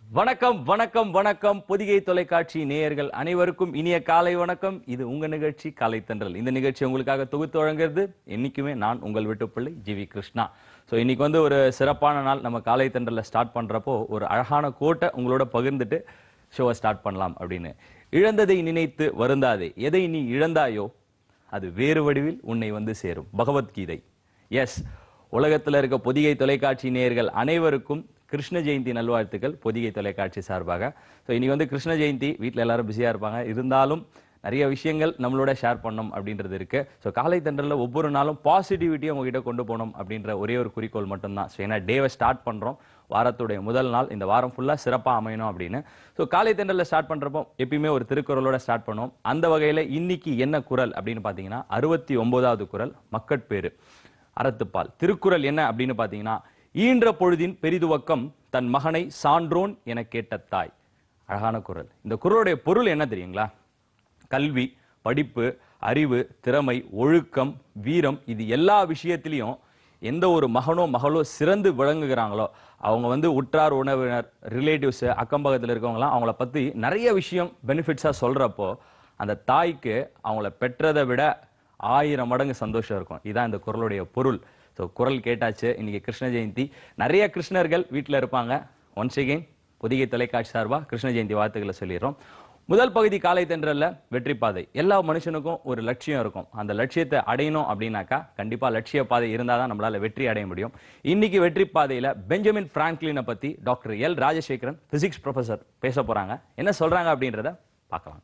வணக்கம் வணக்கம் வணக்கம் பொதிகை தொலைக்காட்சி நேயர்கள் அனைவருக்கும் இனிய காலை வணக்கம் இது உங்க நிகழ்ச்சி காலை தென்றல் இந்த நிகழ்ச்சி உங்களுக்காக தொகுத்து வழங்குறது என்னைக்குமே நான் உங்கள் வீட்டுப்பிள்ளை ஜி வி கிருஷ்ணா ஸோ இன்னைக்கு வந்து ஒரு சிறப்பான நாள் நம்ம காலை தென்றல்ல ஸ்டார்ட் பண்றப்போ ஒரு அழகான கோட்டை உங்களோட பகிர்ந்துட்டு ஷோவை ஸ்டார்ட் பண்ணலாம் அப்படின்னு இழந்ததை நினைத்து வருந்தாதே எதை நீ இழந்தாயோ அது வேறு வடிவில் உன்னை வந்து சேரும் பகவத்கீதை எஸ் உலகத்துல இருக்க பொதிகை தொலைக்காட்சி நேயர்கள் அனைவருக்கும் கிருஷ்ண ஜெயந்தி நல்வாழ்த்துக்கள் பொதிகை தொலைக்காட்சி சார்பாக ஸோ இன்னைக்கு வந்து கிருஷ்ண ஜெயந்தி வீட்டில் எல்லாரும் பிஸியாக இருப்பாங்க இருந்தாலும் நிறைய விஷயங்கள் நம்மளோட ஷேர் பண்ணணும் அப்படின்றது இருக்கு ஸோ காலை தண்டலில் ஒவ்வொரு நாளும் பாசிட்டிவிட்டியை உங்ககிட்ட கொண்டு போகணும் அப்படின்ற ஒரே ஒரு குறிக்கோள் மட்டும்தான் ஸோ ஏன்னா டேவை ஸ்டார்ட் பண்ணுறோம் வாரத்துடைய முதல் நாள் இந்த வாரம் ஃபுல்லாக சிறப்பாக அமையணும் அப்படின்னு ஸோ காலை தென்றலில் ஸ்டார்ட் பண்ணுறப்போ எப்பயுமே ஒரு திருக்குறளோட ஸ்டார்ட் பண்ணுவோம் அந்த வகையில் இன்னைக்கு என்ன குரல் அப்படின்னு பார்த்தீங்கன்னா அறுபத்தி ஒன்பதாவது குரல் மக்கட்பேறு அறத்துப்பால் திருக்குறள் என்ன அப்படின்னு பார்த்தீங்கன்னா ஈன்ற பொழுதின் பெரிதுவக்கம் தன் மகனை சான்றோன் என கேட்ட தாய் அழகான குரல் இந்த குரலுடைய பொருள் என்ன தெரியுங்களா கல்வி படிப்பு அறிவு திறமை ஒழுக்கம் வீரம் இது எல்லா விஷயத்திலையும் எந்த ஒரு மகனோ மகளோ சிறந்து விளங்குகிறாங்களோ அவங்க வந்து உற்றார் உணவினர் ரிலேட்டிவ்ஸ் அக்கம் பக்கத்தில் இருக்கவங்களாம் அவங்கள பற்றி நிறைய விஷயம் பெனிஃபிட்ஸாக சொல்கிறப்போ அந்த தாய்க்கு அவங்கள பெற்றதை விட ஆயிரம் மடங்கு சந்தோஷம் இருக்கும் இதான் இந்த குரலுடைய பொருள் ஸோ குரல் கேட்டாச்சு இன்னைக்கு கிருஷ்ண ஜெயந்தி நிறைய கிருஷ்ணர்கள் வீட்டில் இருப்பாங்க ஒன்ஸ் அகெயின் பொதிகை தொலைக்காட்சி சார்பா கிருஷ்ண ஜெயந்தி வாழ்த்துக்களை சொல்லிடுறோம் முதல் பகுதி காலை தென்றல்ல வெற்றி பாதை எல்லா மனுஷனுக்கும் ஒரு லட்சியம் இருக்கும் அந்த லட்சியத்தை அடையணும் அப்படின்னாக்கா கண்டிப்பா லட்சிய பாதை இருந்தால் தான் நம்மளால வெற்றி அடைய முடியும் இன்னைக்கு வெற்றி பாதையில பெஞ்சமின் பிராங்க்லினை பத்தி doctor L Rajasekaran physics professor பேச போறாங்க என்ன சொல்றாங்க அப்படின்றத பார்க்கலாம்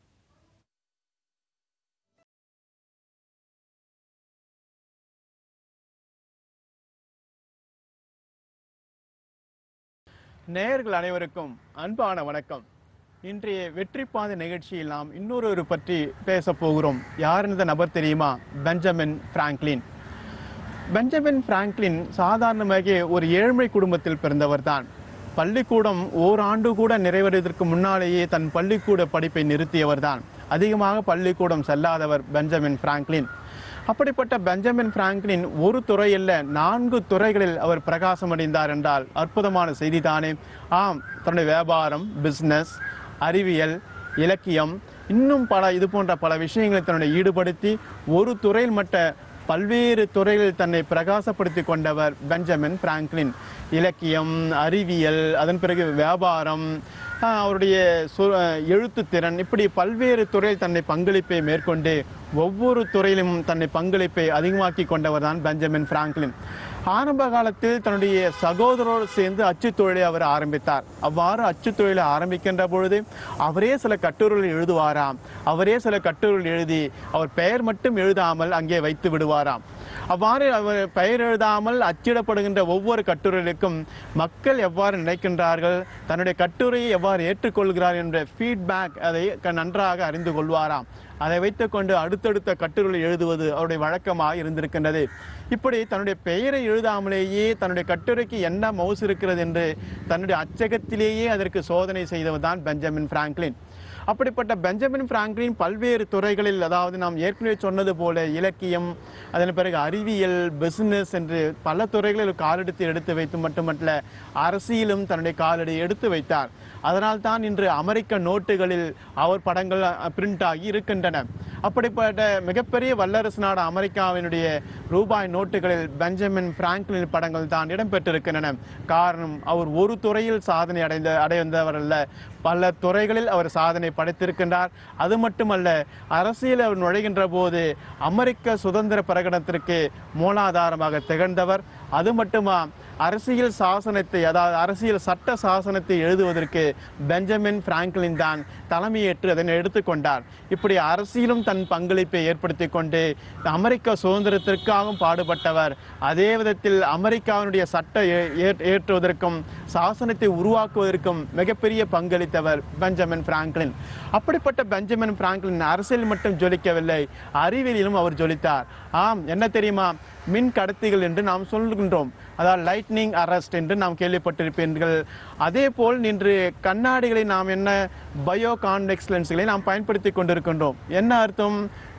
நேயர்கள் அனைவருக்கும் அன்பான வணக்கம் இன்றைய வெற்றி பாதை நிகழ்ச்சியில் நாம் இன்னொரு பற்றி பேச போகிறோம் யார் இந்த நபர் தெரியுமா பெஞ்சமின் பிராங்க்லின் பெஞ்சமின் பிராங்க்லின் சாதாரணமாக ஒரு ஏழ்மை குடும்பத்தில் பிறந்தவர் தான் பள்ளிக்கூடம் ஓராண்டு கூட நிறைவேறுவதற்கு முன்னாலேயே தன் பள்ளிக்கூட படிப்பை நிறுத்தியவர் தான் அதிகமாக பள்ளிக்கூடம் செல்லாதவர் பெஞ்சமின் பிராங்க்லின் அப்படிப்பட்ட பெஞ்சமின் பிராங்க்லின் ஒரு துறையில் நான்கு துறைகளில் அவர் பிரகாசம் அடைந்தார் என்றால் அற்புதமான செய்தி தானே ஆம் தன்னுடைய வியாபாரம் பிஸ்னஸ் அறிவியல் இலக்கியம் இன்னும் பல இது போன்ற பல விஷயங்களை தன்னுடைய ஈடுபடுத்தி ஒரு துறையில் மட்ட பல்வேறு துறைகளில் தன்னை பிரகாசப்படுத்தி கொண்டவர் பெஞ்சமின் பிராங்க்லின் இலக்கியம் அறிவியல் அதன் பிறகு வியாபாரம் ஆஹ், அவருடைய சொ- எழுத்துத் திறன் இப்படி பல்வேறு துறையில் தன்னை பங்களிப்பை மேற்கொண்டு ஒவ்வொரு துறையிலும் தன்னை பங்களிப்பை அதிகமாக்கி கொண்டவர் தான் பெஞ்சமின் பிராங்க்லின் ஆரம்ப காலத்தில் தன்னுடைய சகோதரோடு சேர்ந்து அச்சுத் தொழிலை அவர் ஆரம்பித்தார் அவ்வாறு அச்சுத் தொழிலை ஆரம்பிக்கின்ற பொழுது அவரே சில கட்டுரைகள் எழுதுவாராம் அவரே சில கட்டுரைகள் எழுதி அவர் பெயர் மட்டும் எழுதாமல் அங்கே வைத்து விடுவாராம் அவ்வாறு அவர் பெயர் எழுதாமல் அச்சிடப்படுகின்ற ஒவ்வொரு கட்டுரைகளுக்கும் மக்கள் எவ்வாறு நினைக்கின்றார்கள் தன்னுடைய கட்டுரையை எவ்வாறு ஏற்றுக்கொள்கிறார் என்ற ஃபீட்பேக் அதை க- நன்றாக அறிந்து கொள்வாராம் அதை வைத்துக்கொண்டு அடுத்தடுத்த கட்டுரைகள் எழுதுவது அவருடைய வழக்கமாக இருந்திருக்கின்றது இப்படி தன்னுடைய பெயரை எழுதாமலேயே தன்னுடைய கட்டுரைக்கு என்ன மவுஸ் இருக்கிறது என்று தன்னுடைய அச்சகத்திலேயே அதற்கு சோதனை செய்தவர் தான் பெஞ்சமின் பிராங்க்லின் அப்படிப்பட்ட பெஞ்சமின் பிராங்க்லின் பல்வேறு துறைகளில் அதாவது நாம் ஏற்கனவே சொன்னது போல இலக்கியம் அதன் பிறகு அறிவியல் பிசினஸ் என்று பல துறைகளில் காலெடுத்து எடுத்து வைத்து மட்டுமல்ல அரசியலும் தன்னுடைய காலடி எடுத்து வைத்தார் அதனால் தான் இன்று அமெரிக்க நோட்டுகளில் அவர் படங்கள் பிரிண்ட் ஆகி இருக்கின்றன அப்படிப்பட்ட மிகப்பெரிய வல்லரசு நாடு அமெரிக்காவினுடைய ரூபாய் நோட்டுகளில் பெஞ்சமின் பிராங்க்லின் படங்கள் தான் இடம்பெற்றிருக்கின்றன காரணம் அவர் ஒரு துறையில் சாதனை அடைந்த அடைந்தவர் அல்ல பல துறைகளில் அவர் சாதனை படைத்திருக்கின்றார் அது மட்டுமல்ல அரசியல் அவர் நுழைகின்ற போது அமெரிக்க சுதந்திர பிரகடனத்திற்கு மூலாதாரமாக திகழ்ந்தவர் அது மட்டுமா அரசியல் சாசனத்தை அதாவது அரசியல் சட்ட சாசனத்தை எழுதுவதற்கு பெஞ்சமின் பிராங்க்லின் தான் தலைமையேற்று அதனை எடுத்துக்கொண்டார் இப்படி அரசியலும் தன் பங்களிப்பை ஏற்படுத்தி கொண்டு அமெரிக்க சுதந்திரத்திற்காகவும் பாடுபட்டவர் அதே விதத்தில் அமெரிக்காவினுடைய சட்ட ஏ- ஏற்- ஏற்றுவதற்கும் சாசனத்தை உருவாக்குவதற்கும் மிகப்பெரிய பங்களித்தவர் பெஞ்சமின் பிராங்க்லின் அப்படிப்பட்ட பெஞ்சமின் பிராங்க்லின் அரசியல் மட்டும் ஜொலிக்கவில்லை அறிவியலிலும் அவர் ஜொலித்தார் ஆம் என்ன தெரியுமா மின் கடத்திகள் என்று நாம் சொல்கின்றோம் அதாவது லைட்னிங் அரெஸ்ட் என்று நாம் கேள்விப்பட்டிருப்பீர்கள் அதே போல் இன்று கண்ணாடிகளை நாம் என்ன பயோ கான்வெக்ஸ் லென்ஸ்களை நாம் பயன்படுத்தி கொண்டிருக்கின்றோம் என்ன அர்த்தம்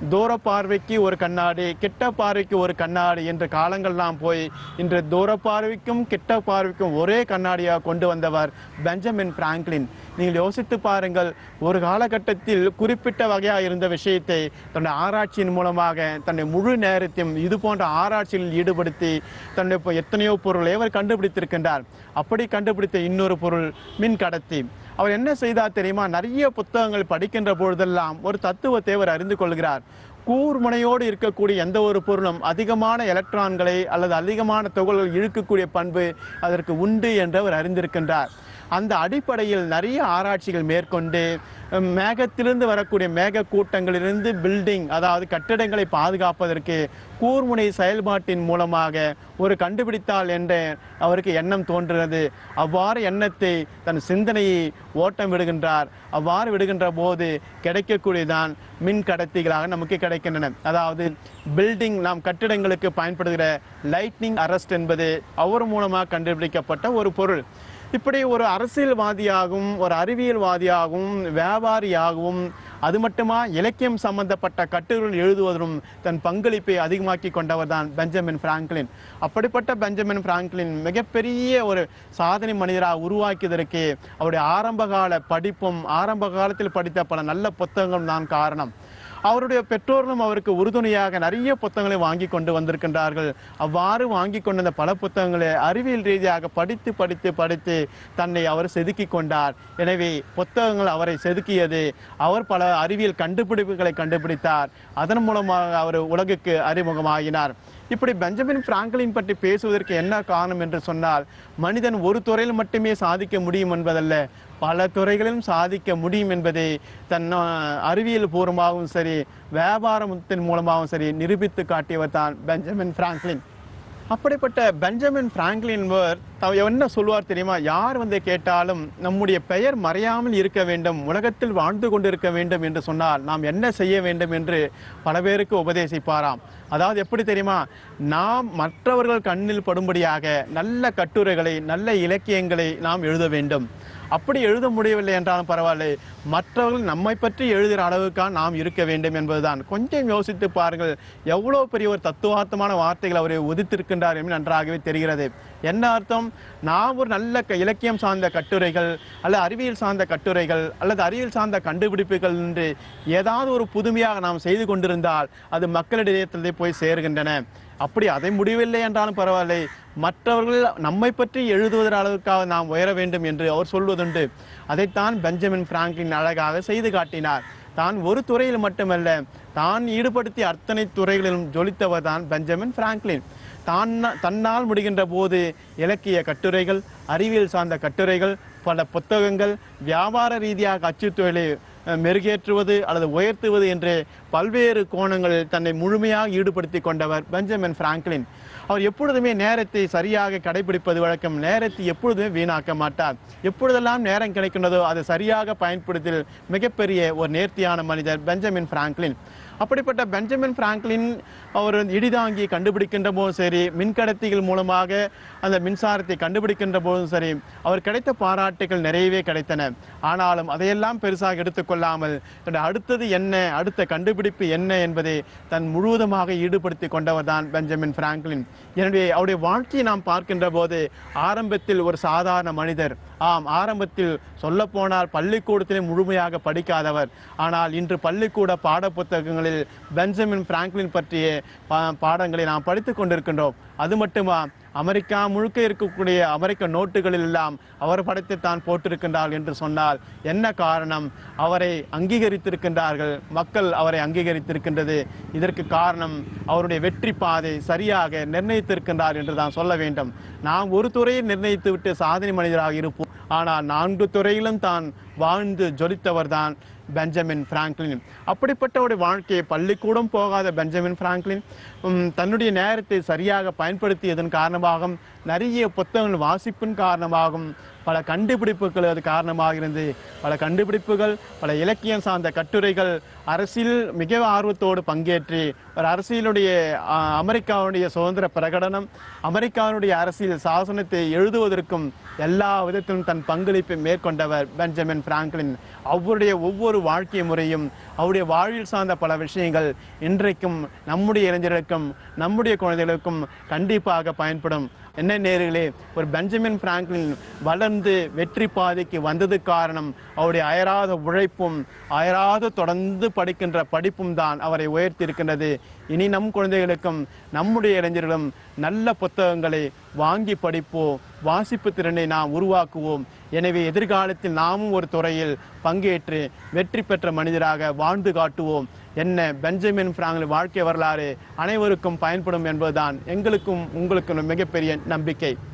தூர பார்வைக்கு ஒரு கண்ணாடி கிட்ட பார்வைக்கு ஒரு கண்ணாடி என்ற காலங்கள்லாம் போய் இன்று தூர பார்வைக்கும் கிட்ட பார்வைக்கும் ஒரே கண்ணாடியாக கொண்டு வந்தவர் பெஞ்சமின் பிராங்க்லின் நீங்கள் யோசித்து பாருங்கள் ஒரு காலகட்டத்தில் குறிப்பிட்ட வகையாக இருந்த விஷயத்தை தன்னுடைய ஆராய்ச்சியின் மூலமாக தன்னுடைய முழு நேரத்தையும் இது போன்ற ஆராய்ச்சியில் ஈடுபடுத்தி தன்னுடைய இப்போ எத்தனையோ பொருளை அவர் கண்டுபிடித்திருக்கின்றார் அப்படி கண்டுபிடித்த இன்னொரு பொருள் மின் கடத்தி அவர் என்ன செய்தார் தெரியுமா நிறைய புத்தகங்கள் படிக்கின்ற பொழுதெல்லாம் ஒரு தத்துவத்தை அவர் அறிந்து கொள்கிறார் கூர்முனையோடு இருக்கக்கூடிய எந்த ஒரு பொருளும் அதிகமான எலக்ட்ரான்களை அல்லது அதிகமான துகள்கள் இழுக்கக்கூடிய பண்பு அதற்கு உண்டு என்று அவர் அறிந்திருக்கின்றார் அந்த அடிப்படையில் நிறைய ஆராய்ச்சிகள் மேற்கொண்டு அஹ், மேகத்திலிருந்து வரக்கூடிய மேக கூட்டங்களிலிருந்து பில்டிங் அதாவது கட்டிடங்களை பாதுகாப்பதற்கு கூர்முனை செயல்பாட்டின் மூலமாக ஒரு கண்டுபிடித்தால் என்ற அவருக்கு எண்ணம் தோன்றுகிறது அவ்வாறு எண்ணத்தை தன் சிந்தனையை ஓட்டம் விடுகின்றார் அவ்வாறு விடுகின்ற போது கிடைக்கக்கூடியதான் மின் கடத்திகளாக நமக்கு கிடைக்கின்றன அதாவது பில்டிங் நாம் கட்டிடங்களுக்கு பயன்படுகிற லைட்னிங் அரஸ்ட் என்பது அவர் மூலமாக கண்டுபிடிக்கப்பட்ட ஒரு பொருள் இப்படி ஒரு அரசியல்வாதியாகவும் ஒரு அறிவியல்வாதியாகவும் வியாபாரியாகவும் அது மட்டுமா இலக்கியம் சம்பந்தப்பட்ட கட்டுரைகள் எழுதுவதும் தன் பங்களிப்பை அதிகமாக்கி கொண்டவர் தான் பெஞ்சமின் பிராங்க்லின் அப்படிப்பட்ட பெஞ்சமின் பிராங்க்லின் மிகப்பெரிய ஒரு சாதனை மனிதராக உருவாக்கியதற்கு அவருடைய ஆரம்பகால படிப்பும் ஆரம்ப காலத்தில் படித்த பல நல்ல புத்தகங்களும் தான் காரணம் அவருடைய பெற்றோர்களும் அவருக்கு உறுதுணையாக நிறைய புத்தகங்களை வாங்கி கொண்டு வந்திருக்கின்றார்கள் அவ்வாறு வாங்கி கொண்ட அந்த பல புத்தகங்களை அறிவியல் ரீதியாக படித்து படித்து படித்து தன்னை அவர் செதுக்கி கொண்டார் எனவே புத்தகங்கள் அவரை செதுக்கியது அவர் பல அறிவியல் கண்டுபிடிப்புகளை கண்டுபிடித்தார் அதன் மூலமாக அவர் உலகுக்கு அறிமுகமாகினார் இப்படி பெஞ்சமின் பிராங்கலின் பற்றி பேசுவதற்கு என்ன காரணம் என்று சொன்னால் மனிதன் ஒரு துறையில் மட்டுமே சாதிக்க முடியும் என்பதல்ல பல துறைகளிலும் சாதிக்க முடியும் என்பதை தன் அஹ், அறிவியல் பூர்வமாகவும் சரி வியாபாரத்தின் மூலமாகவும் சரி நிரூபித்து காட்டியவர் தான் பெஞ்சமின் பிராங்க்லின் அப்படிப்பட்ட பெஞ்சமின் பிராங்க்லின் வர் அவர் என்ன சொல்வார் தெரியுமா யார் வந்து கேட்டாலும் நம்முடைய பெயர் மறையாமல் இருக்க வேண்டும் உலகத்தில் வாழ்ந்து கொண்டிருக்க வேண்டும் என்று சொன்னால் நாம் என்ன செய்ய வேண்டும் என்று பல பேருக்கு உபதேசிப்பாராம் அதாவது எப்படி தெரியுமா நாம் மற்றவர்கள் கண்ணில் படும்படியாக நல்ல கட்டுரைகளை நல்ல இலக்கியங்களை நாம் எழுத வேண்டும் அப்படி எழுத முடியவில்லை என்றாலும் பரவாயில்லை மற்றவர்கள் நம்மை பற்றி எழுதுகிற அளவுக்காக நாம் இருக்க வேண்டும் என்பதுதான் கொஞ்சம் யோசித்து பாருங்கள் எவ்வளவு பெரிய ஒரு தத்துவார்த்தமான வார்த்தைகள் அவரை உதித்திருக்கின்றார் என்று நன்றாகவே தெரிகிறது என்ன அர்த்தம் நாம் ஒரு நல்ல க- இலக்கியம் சார்ந்த கட்டுரைகள் அல்லது அறிவியல் சார்ந்த கட்டுரைகள் அல்லது அறிவியல் சார்ந்த கண்டுபிடிப்புகள் என்று ஏதாவது ஒரு புதுமையாக நாம் செய்து கொண்டிருந்தால் அது மக்களிடையே போய் சேர்கின்றன அப்படி அதை முடியவில்லை என்றாலும் பரவாயில்லை மற்றவர்கள் நம்மை பற்றி எழுதுவதன் அளவுக்காக நாம் உயர வேண்டும் என்று அவர் சொல்வதுண்டு அதைத்தான் பெஞ்சமின் பிராங்க்லின் அழகாக செய்து காட்டினார் தான் ஒரு துறையில் மட்டுமல்ல தான் ஈடுபடுத்திய அத்தனை துறைகளிலும் ஜொலித்தவர் தான் பெஞ்சமின் பிராங்க்லின் தான் தன்னால் முடிகின்ற போது இலக்கிய கட்டுரைகள் அறிவியல் சார்ந்த கட்டுரைகள் பல புத்தகங்கள் வியாபார ரீதியாக அச்சுத் தொழிலை அஹ், மெருகேற்றுவது அல்லது உயர்த்துவது என்று பல்வேறு கோணங்களில் தன்னை முழுமையாக ஈடுபடுத்தி கொண்டவர் பெஞ்சமின் பிராங்க்லின் அவர் எப்பொழுதுமே நேரத்தை சரியாக கடைபிடிப்பது வழக்கம் நேரத்தை எப்பொழுதுமே வீணாக்க மாட்டார் எப்பொழுதெல்லாம் நேரம் கிடைக்கின்றதோ அதை சரியாக பயன்படுத்தில் மிகப்பெரிய ஒரு நேர்த்தியான மனிதர் பெஞ்சமின் பிராங்க்லின் அப்படிப்பட்ட பெஞ்சமின் பிராங்க்லின் அவர் இடிதாங்கி கண்டுபிடிக்கின்ற போதும் சரி மின்கடத்திகள் மூலமாக அந்த மின்சாரத்தை கண்டுபிடிக்கின்ற போதும் சரி அவர் கிடைத்த பாராட்டுகள் நிறையவே கிடைத்தன ஆனாலும் அதையெல்லாம் பெருசாக எடுத்துக்கொள்ளாமல் தன்னுடைய அடுத்தது என்ன அடுத்த கண்டுபிடிப்பு என்ன என்பதை தன் முழுவதுமாக ஈடுபடுத்தி கொண்டவர் தான் பெஞ்சமின் பிராங்க்லின் எனவே அவருடைய வாழ்க்கையை நாம் பார்க்கின்ற போது ஆரம்பத்தில் ஒரு சாதாரண மனிதர் ஆம் ஆரம்பத்தில் சொல்லப்போனால் பள்ளிக்கூடத்திலே முழுமையாக படிக்காதவர் ஆனால் இன்று பள்ளிக்கூட பாட புத்தகங்களில் பெஞ்சமின் பிராங்க்லின் பற்றிய பா- பாடங்களை நாம் படித்துக் கொண்டிருக்கின்றோம் அது மட்டுமா அமெரிக்கா முழுக்க இருக்கக்கூடிய அமெரிக்க நோட்டுகளில் எல்லாம் அவர் படத்தை தான் போட்டிருக்கின்றார்கள் என்று சொன்னால் என்ன காரணம் அவரை அங்கீகரித்திருக்கின்றார்கள் மக்கள் அவரை அங்கீகரித்திருக்கின்றது இதற்கு காரணம் அவருடைய வெற்றி பாதை சரியாக நிர்ணயித்திருக்கின்றார் என்று தான் சொல்ல வேண்டும் நாம் ஒரு துறையை நிர்ணயித்து விட்டு சாதனை மனிதராக இருப்போம் ஆனால் நான்கு துறையிலும் தான் வாழ்ந்து ஜொலித்தவர் தான் பெஞ்சமின் பிராங்க்லின் அப்படிப்பட்ட ஒரு வாழ்க்கையை பள்ளிக்கூடம் போகாத பெஞ்சமின் பிராங்க்லின் உம், தன்னுடைய நேரத்தை சரியாக பயன்படுத்தியதன் காரணமாக நிறைய புத்தகங்கள் வாசிப்பின் காரணமாகவும் பல கண்டுபிடிப்புகள் அது காரணமாக இருந்து பல கண்டுபிடிப்புகள் பல இலக்கியம் சார்ந்த கட்டுரைகள் அரசியல் மிக ஆர்வத்தோடு பங்கேற்று ஒரு அரசியலுடைய ஆ, அமெரிக்காவுடைய சுதந்திர பிரகடனம் அமெரிக்காவுடைய அரசியல் சாசனத்தை எழுதுவதற்கும் எல்லா விதத்திலும் தன் பங்களிப்பை மேற்கொண்டவர் பெஞ்சமின் பிராங்க்லின் அவருடைய ஒவ்வொரு வாழ்க்கை முறையும் அவருடைய வாழ்வில் சார்ந்த பல விஷயங்கள் இன்றைக்கும் நம்முடைய இளைஞர்களுக்கும் நம்முடைய குழந்தைகளுக்கும் கண்டிப்பாக பயன்படும் என்ன நேர்களே ஒரு பெஞ்சமின் பிராங்க்லின் வளர்ந்து வெற்றி பாதைக்கு வந்தது காரணம் அவருடைய அயராத உழைப்பும் அயராத தொடர்ந்து படிக்கின்ற படிப்பும் தான் அவரை உயர்த்தியிருக்கின்றது இனி நம் குழந்தைகளுக்கும் நம்முடைய இளைஞர்களும் நல்ல புத்தகங்களை வாங்கி படிப்போம் வாசிப்பு திறனை நாம் உருவாக்குவோம் எனவே எதிர்காலத்தில் நாமும் ஒரு துறையில் பங்கேற்று வெற்றி பெற்ற மனிதராக வாழ்ந்து காட்டுவோம் என்ன பெஞ்சமின் பிராங்க்லின் வாழ்க்கை வரலாறு அனைவருக்கும் பயன்படும் என்பதுதான் எங்களுக்கும் உங்களுக்கும் மிகப்பெரிய நம்பிக்கை